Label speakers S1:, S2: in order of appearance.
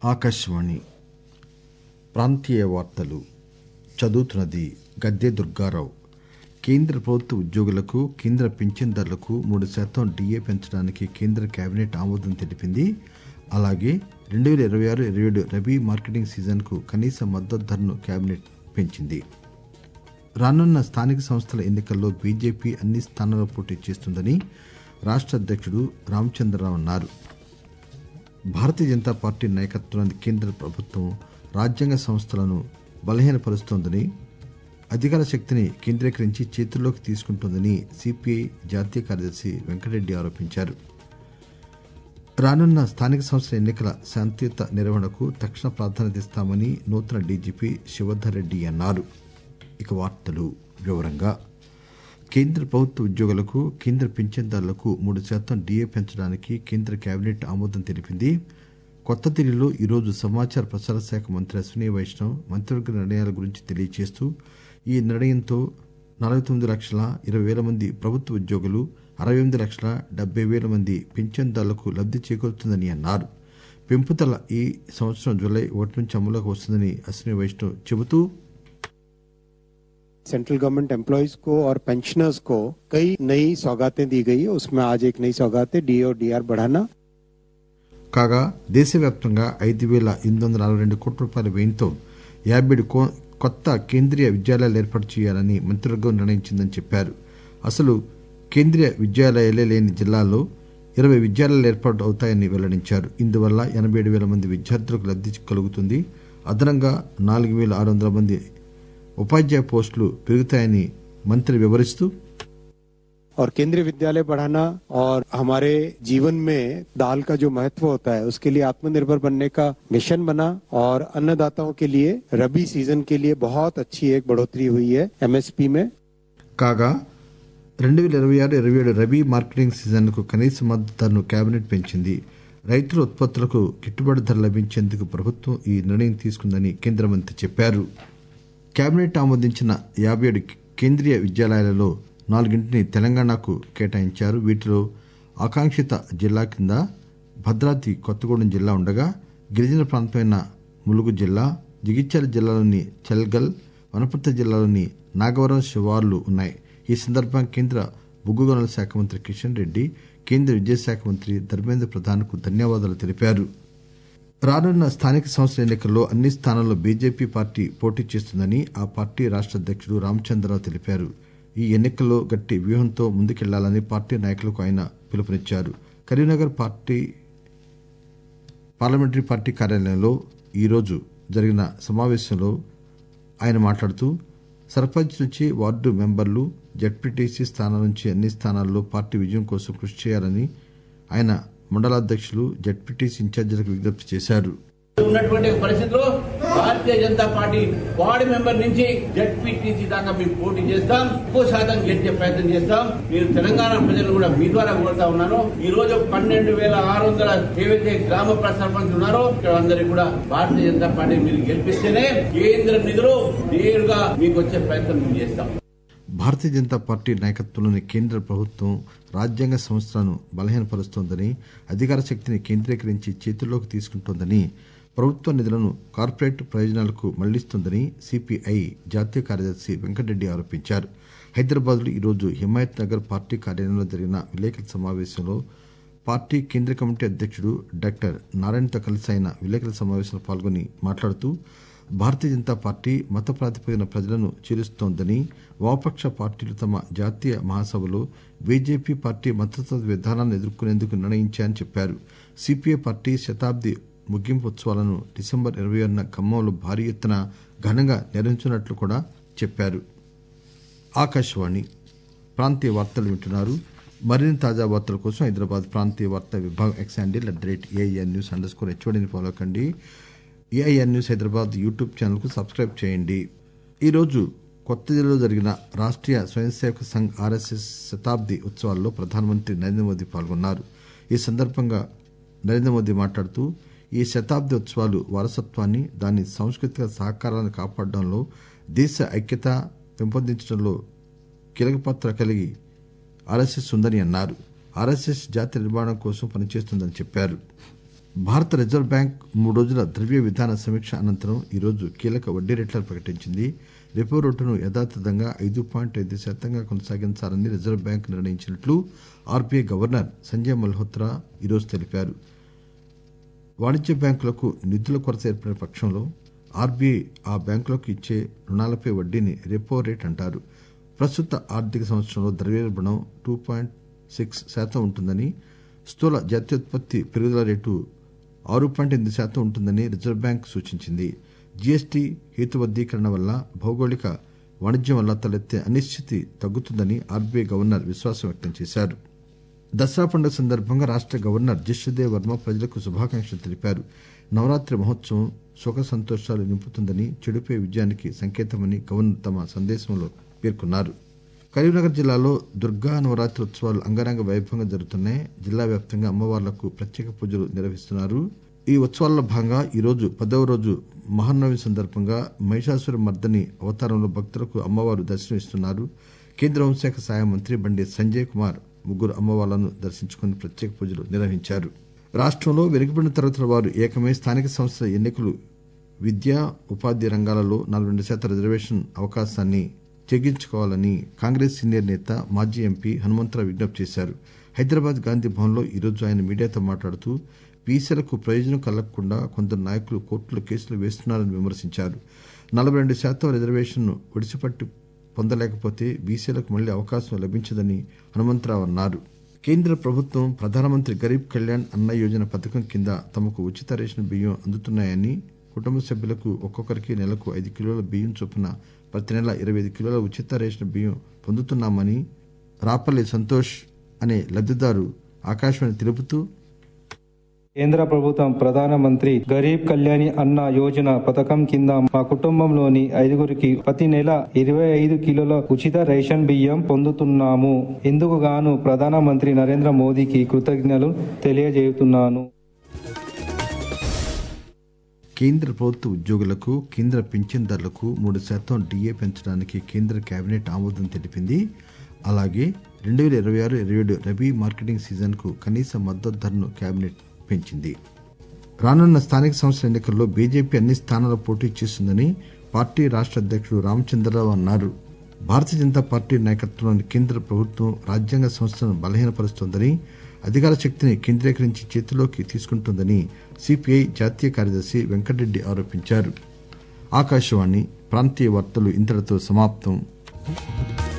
S1: ఆకాశవాణి ప్రాంతీయ వార్తలు చదువుతున్నది గద్దె దుర్గారావు కేంద్ర ప్రభుత్వ ఉద్యోగులకు కేంద్ర పింఛన్దారులకు మూడు శాతం డిఏ పెంచడానికి కేంద్ర కేబినెట్ ఆమోదం తెలిపింది అలాగే రెండు పేల ఇరవై ఆరు ఇరవై ఏడు రబీ మార్కెటింగ్ సీజన్ కు కనీస మద్దతు ధరను కేబినెట్ పెంచింది రానున్న స్థానిక సంస్థల ఎన్నికల్లో బీజేపీ అన్ని స్థానాల్లో పోటీ చేస్తుందని రాష్ట అధ్యక్షుడు రామచంద్రరావు అన్నారు భారతీయ జనతా పార్టీ నాయకత్వంలోని కేంద్ర ప్రభుత్వం రాజ్యాంగ సంస్థలను బలహీనపరుస్తోందని అధికార శక్తిని కేంద్రీకరించి చేతుల్లోకి తీసుకుంటోందని సిపిఐ జాతీయ కార్యదర్శి వెంకటరెడ్డి ఆరోపించారు రానున్న స్థానిక సంస్థల ఎన్నికల శాంతియుత నిర్వహణకు తక్షణ ప్రాధాన్యత ఇస్తామని నూతన డీజీపీ శివధర్ రెడ్డి అన్నారు ఇక వార్తలు వివరంగా కేంద్ర ప్రభుత్వ ఉద్యోగులకు కేంద్ర పింఛన్దారులకు మూడు శాతం డిఏ పెంచడానికి కేంద్ర కేబినెట్ ఆమోదం తెలిపింది కొత్త ఢిల్లీలో ఈరోజు సమాచార ప్రసార శాఖ మంత్రి అశ్విని వైష్ణవ్ మంత్రివర్గ నిర్ణయాల గురించి తెలియజేస్తూ ఈ నిర్ణయంతో నలబై తొమ్మిది లక్షల ఇరవై పేల మంది ప్రభుత్వ ఉద్యోగులు అరవై ఎనిమిది లక్షల డెబ్బై పేల మంది పింఛన్దారులకు లబ్ది చేకూరుతుందని అన్నారు పెంపుదల ఈ సంవత్సరం జూలై ఒకటి నుంచి అమలులోకి వస్తుందని అశ్విని వైష్ణవ్ చెబుతూ
S2: सेंट्रल गवर्नमेंट एम्प्लॉयज को और पेंशनर्स को कई नई सौगातें दी गई है उसमें आज एक नई सौगात है डी और डी आर बढ़ाना
S1: కాగా దేశవ్యాప్తంగా ఐదు పేల ఎనిమిది వందల అరవై రెండు కోట్ల రూపాయల వ్యయంతో యాభై ఏడు కొత్త కేంద్రీయ విద్యాలయాలు ఏర్పాటు చేయాలని మంత్రివర్గం నిర్ణయించిందని చెప్పారు అసలు కేంద్రీయ విద్యాలయాలే లేని జిల్లాల్లో ఇరవై విద్యాలయాలు ఏర్పాటు అవుతాయని వెల్లడించారు ఇందువల్ల ఎనబై ఏడు పేల మంది విద్యార్థులకు లబ్ది కలుగుతుంది అదనంగా నాలుగు పేల ఆరు వందల మంది ఉపాధ్యాయ పోస్టులు పెరుగుతాయని మంత్రి వివరిస్తూ
S2: और केंद्रीय विद्यालय बढ़ाना और हमारे जीवन में दाल का जो महत्व होता है उसके लिए आत्मनिर्भर बनने का मिशन बना और अन्नदाताओं के लिए रबी सीजन के लिए बहुत अच्छी एक बढ़ोतरी हुई है एमएसपी में
S1: కాగా రెండు పేల ఇరవై ఆరు ఇరవై ఏడు రబీ మార్కెటింగ్ సీజన్ కు కనీస మద్దతు ధరను కేబినెట్ పెంచింది రైతుల ఉత్పత్తులకు గిట్టుబాటు ధర లభించేందుకు ప్రభుత్వం ఈ నిర్ణయం తీసుకుందని కేంద్ర మంత్రి చెప్పారు కేబినెట్ ఆమోదించిన యాభై ఏడు కేంద్రీయ విద్యాలయాలలో నాలుగింటిని తెలంగాణకు కేటాయించారు వీటిలో ఆకాంక్షిత జిల్లా కింద భద్రాద్రి కొత్తగూడెం జిల్లా ఉండగా గిరిజన ప్రాంతమైన ములుగు జిల్లా జగిత్యాల జిల్లాలోని చల్గల్ వనపర్తి జిల్లాలోని నాగవరం శివార్లు ఉన్నాయి ఈ సందర్భంగా కేంద్ర బొగ్గు గనుల శాఖ మంత్రి కిషన్ రెడ్డి కేంద్ర విద్యాశాఖ మంత్రి ధర్మేంద్ర ప్రధాన్ కు ధన్యవాదాలు తెలిపారు రానున్న స్థానిక సంస్థల ఎన్నికల్లో అన్ని స్థానాల్లో బీజేపీ పార్టీ పోటీ చేస్తుందని ఆ పార్టీ రాష్ట అధ్యక్షుడు రామచంద్రరావు తెలిపారు ఈ ఎన్నికల్లో గట్టి వ్యూహంతో ముందుకెళ్లాలని పార్టీ నాయకులకు ఆయన పిలుపునిచ్చారు కరీంనగర్ పార్టీ పార్లమెంటరీ పార్టీ కార్యాలయంలో ఈరోజు జరిగిన సమావేశంలో ఆయన మాట్లాడుతూ సర్పంచ్ నుంచి వార్డు మెంబర్లు జడ్పీటీసీ స్థానాల నుంచి అన్ని స్థానాల్లో పార్టీ విజయం కోసం కృషి చేయాలని ఆయన మండలాధ్యక్షులు జడ్పీటీసీ ఇన్ఛార్జీలకు విజ్ఞప్తి చేశారు
S3: ఉన్నటువంటి పరిస్థితిలో భారతీయ జనతా పార్టీ వార్డు మెంబర్ నుంచి జడ్పీటీసీ దాకా మేము పోటీ చేస్తాం ఎక్కువ శాతం గెలిచే ప్రయత్నం చేస్తాం నేను తెలంగాణ ప్రజలు కూడా మీ ద్వారా కోరుతా ఉన్నాను ఈ రోజు పన్నెండు వేల ఆరు వందల ఏవైతే గ్రామ సర్పంచ్ ఉన్నారో ఇక్కడ అందరికి కూడా భారతీయ జనతా పార్టీ మీరు గెలిపిస్తేనే కేంద్ర నిధులు నేరుగా మీకు వచ్చే ప్రయత్నం మేము చేస్తాం
S1: భారతీయ జనతా పార్టీ నాయకత్వంలోని కేంద్ర ప్రభుత్వం రాజ్యాంగ సంస్థలను బలహీనపరుస్తోందని అధికార శక్తిని కేంద్రీకరించి చేతుల్లోకి తీసుకుంటోందని ప్రభుత్వ నిధులను కార్పొరేట్ ప్రయోజనాలకు మళ్లిస్తోందని సిపిఐ జాతీయ కార్యదర్శి వెంకటరెడ్డి ఆరోపించారు హైదరాబాద్ లో ఈరోజు హిమాయత్ నగర్ పార్టీ కార్యాలయంలో జరిగిన విలేకరుల సమావేశంలో పార్టీ కేంద్ర కమిటీ అధ్యక్షుడు డాక్టర్ నారాయణతో కలిసి ఆయన విలేకరుల సమావేశంలో పాల్గొని మాట్లాడుతూ భారతీయ జనతా పార్టీ మత ప్రాతిపదికన ప్రజలను చీలుస్తోందని వామపక్ష పార్టీలు తమ జాతీయ మహాసభలో బీజేపీ పార్టీ మతతత్వ విధానాన్ని ఎదుర్కొనేందుకు నిర్ణయించాయని చెప్పారు సిపిఐ పార్టీ శతాబ్ది ముగింపు ఉత్సవాలను డిసెంబర్ ఇరవై ఆరున ఖమ్మంలో భారీ ఎత్తున ఘనంగా నిర్వహించనున్నట్లు కూడా చెప్పారు ఆకాశవాణి ప్రాంతీయ వార్తలు వింటున్నారు మరిన్ని తాజా వార్తల కోసం హైదరాబాద్ ప్రాంతీయ వార్తా విభాగం X handle at the rate AIR news underscore హెచ్ఓడిని ఫాలో కండి AIR news Hyderabad YouTube channel కు సబ్స్క్రైబ్ చేయండి ఈరోజు కొత్త ఢిల్లీలో జరిగిన రాష్ట్రీయ స్వయం సేవక సంఘ్ ఆర్ఎస్ఎస్ శతాబ్ది ఉత్సవాల్లో ప్రధానమంత్రి నరేంద్ర మోదీ పాల్గొన్నారు ఈ సందర్భంగా నరేంద్ర మోదీ మాట్లాడుతూ ఈ శతాబ్ది ఉత్సవాలు వారసత్వాన్ని దాని సాంస్కృతిక సహకారాన్ని కాపాడడంలో దేశ ఐక్యత పెంపొందించడంలో కీలక పాత్ర కలిగి ఆర్ఎస్ఎస్ ఉందని అన్నారు ఆర్ఎస్ఎస్ జాతి నిర్మాణం కోసం పనిచేస్తుందని చెప్పారు భారత రిజర్వ్ బ్యాంక్ మూడు రోజుల ద్రవ్య విధాన సమీక్ష అనంతరం ఈరోజు కీలక వడ్డీ రేట్లను ప్రకటించింది రెపో రేటును యథాతథంగా ఐదు పాయింట్ ఐదు శాతంగా కొనసాగించాలని రిజర్వ్ బ్యాంక్ నిర్ణయించినట్లు ఆర్బీఐ గవర్నర్ సంజయ్ మల్హోత్రా ఈరోజు తెలిపారు వాణిజ్య బ్యాంకులకు నిధుల కొరత ఏర్పడిన పక్షంలో ఆర్బీఐ ఆ బ్యాంకులకు ఇచ్చే రుణాలపై వడ్డీని రెపో రేట్ అంటారు ప్రస్తుత ఆర్థిక సంవత్సరంలో ద్రవ్యోల్బణం టూ పాయింట్ సిక్స్ శాతం ఉంటుందని స్థూల జాతీయోత్పత్తి పెరుగుదల రేటు ఆరు పాయింట్ ఎనిమిది శాతం ఉంటుందని రిజర్వ్ బ్యాంక్ సూచించింది జీఎస్టీ హేతుబద్దీకరణ వల్ల భౌగోళిక వాణిజ్యం వల్ల తలెత్తే అనిశ్చితి తగ్గుతుందని ఆర్బీఐ గవర్నర్ విశ్వాసం వ్యక్తం చేశారు దసరా పండుగ సందర్భంగా రాష్ట గవర్నర్ జిష్ణుదేవ్ వర్మ ప్రజలకు శుభాకాంక్షలు తెలిపారు నవరాత్రి మహోత్సవం సుఖ సంతోషాలు నింపుతుందని చెడుపై విజయానికి సంకేతమని గవర్నర్ తమ సందేశంలో పేర్కొన్నారు కరీంనగర్ జిల్లాలో దుర్గా నవరాత్రి ఉత్సవాలు అంగరంగ వైభవంగా జరుగుతున్నాయి జిల్లా వ్యాప్తంగా అమ్మవార్లకు ప్రత్యేక పూజలు నిర్వహిస్తున్నారు ఈ ఉత్సవాల్లో భాగంగా ఈరోజు పదవ రోజు మహానవమి సందర్భంగా మహిషాసుర మర్దని అవతారంలో భక్తులకు అమ్మవారు దర్శనమిస్తున్నారు కేంద్ర హోంశాఖ సహాయ మంత్రి బండి సంజయ్ కుమార్ ముగ్గురు అమ్మవార్లను దర్శించుకుని ప్రత్యేక పూజలు నిర్వహించారు రాష్టంలో వెనుకబడిన తరగతుల వారు ఏకమై స్థానిక సంస్థల ఎన్నికలు విద్య ఉపాధి రంగాలలో నలభై రెండు శాతం రిజర్వేషన్ అవకాశాన్ని తెగించుకోవాలని కాంగ్రెస్ సీనియర్ నేత మాజీ ఎంపీ హనుమంతరావు విజ్ఞప్తి చేశారు హైదరాబాద్ గాంధీ భవన్లో ఈరోజు ఆయన మీడియాతో మాట్లాడుతూ బీసీలకు ప్రయోజనం కలగకుండా కొందరు నాయకులు కోర్టులో కేసులు వేస్తున్నారని విమర్శించారు నలభై రెండు శాతం రిజర్వేషన్ ఒడిసిపట్టి పొందలేకపోతే బీసీలకు మళ్లీ అవకాశం లభించదని హనుమంతరావు అన్నారు కేంద్ర ప్రభుత్వం ప్రధానమంత్రి గరీబ్ కళ్యాణ్ అన్న యోజన పథకం కింద తమకు ఉచిత రేషన్ బియ్యం అందుతున్నాయని కుటుంబ సభ్యులకు ఒక్కొక్కరికి నెలకు ఐదు కిలోల బియ్యం చొప్పున ప్రతి నెల ఇరవై ఐదు కిలోల ఉచిత రేషన్ బియ్యం పొందుతున్నామని రాపల్లి సంతోష్ అనే లబ్దిదారు ఆకాశవాణి తెలుపుతూ
S4: కేంద్ర ప్రభుత్వం ప్రధానమంత్రి గరీబ్ కళ్యాణి అన్న యోజన పథకం కింద మా కుటుంబంలోని ఐదుగురికి ప్రతి నెల ఇరవై ఐదు కిలోల ఉచిత రేషన్ బియ్యం పొందుతున్నాము ఇందుకు గాను ప్రధానమంత్రి నరేంద్ర మోదీకి కృతజ్ఞతలు తెలియజేస్తున్నాను
S1: కేంద్ర ప్రభుత్వ ఉద్యోగులకు కేంద్ర పింఛన్దారులకు మూడు శాతం డిఏ పెంచడానికి కేంద్ర కేబినెట్ ఆమోదం తెలిపింది అలాగే రెండు వేల ఇరవై ఆరు ఇరవై ఏడు రబీ మార్కెటింగ్ సీజన్ కు కనీస మద్దతు ధరను కేబినెట్ పెంచింది రానున్న స్థానిక సంస్థల ఎన్నికల్లో బీజేపీ అన్ని స్థానాల్లో పోటీ చేస్తుందని పార్టీ రాష్ట అధ్యక్షుడు రామచంద్రరావు అన్నారు భారతీయ జనతా పార్టీ నాయకత్వంలోని కేంద్ర ప్రభుత్వం రాజ్యాంగ సంస్థలను బలహీనపరుస్తోందని అధికార శక్తిని కేంద్రీకరించి చేతిలోకి తీసుకుంటోందని సిపిఐ జాతీయ కార్యదర్శి వెంకటరెడ్డి ఆరోపించారు ఆకాశవాణి ప్రాంతీయ వార్తలు ఇంతటితో సమాప్తం